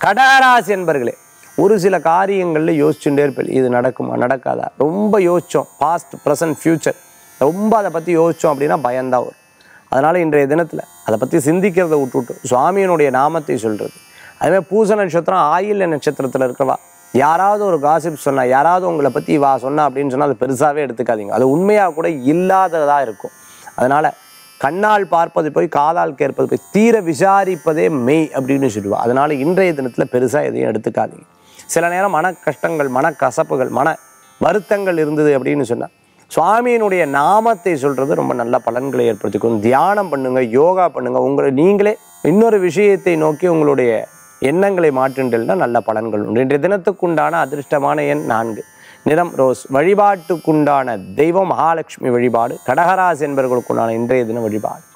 கடகராசி என்பர்களே ஒரு சில காரியங்களில் யோசிச்சுட்டே இருப்பேன் இது நடக்குமா நடக்காதா ரொம்ப யோசிச்சோம் பாஸ்ட் ப்ரெசன்ட் ஃப்யூச்சர் ரொம்ப அதை பற்றி யோசித்தோம் அப்படின்னா பயம்தான் வரும் அதனால் இன்றைய தினத்தில் அதை பற்றி சிந்திக்கிறத விட்டுவிட்டு சுவாமியினுடைய நாமத்தை சொல்கிறது அதுமாதிரி பூச நட்சத்திரம் ஆயில்ய நட்சத்திரத்தில் இருக்கிறவா யாராவது ஒரு காசிப் சொன்னா யாராவது உங்களை பற்றி வா சொன்னா அப்படின்னு சொன்னால் அது பெருசாகவே எடுத்துக்காதீங்க அது உண்மையாக கூட இல்லாததாக இருக்கும் அதனால் கண்ணால் பார்ப்பது போய் காதால் கேட்பது போய் தீர விசாரிப்பதே மெய் அப்படின்னு சொல்லுவா அதனால் இன்றைய தினத்தில் பெருசாக எதையும் எடுத்துக்காதீங்க சில நேரம் மன கஷ்டங்கள் மன கசப்புகள் மன வருத்தங்கள் இருந்தது அப்படின்னு சொன்னால் சுவாமியினுடைய நாமத்தை சொல்றது ரொம்ப நல்ல பலன்களை ஏற்படுத்திக்கும் தியானம் பண்ணுங்க யோகா பண்ணுங்க உங்களை நீங்களே இன்னொரு விஷயத்தை நோக்கி உங்களுடைய எண்ணங்களை மாற்றுண்டல்னா நல்ல பலன்கள் உண்டு இன்றைய தினத்துக்குண்டான அதிர்ஷ்டமான எண் நான்கு நிறம் ரோஸ் வழிபாட்டுக்குண்டான தெய்வம் மகாலட்சுமி வழிபாடு கடகராசி என்பவர்களுக்குண்டான இன்றைய தின வழிபாடு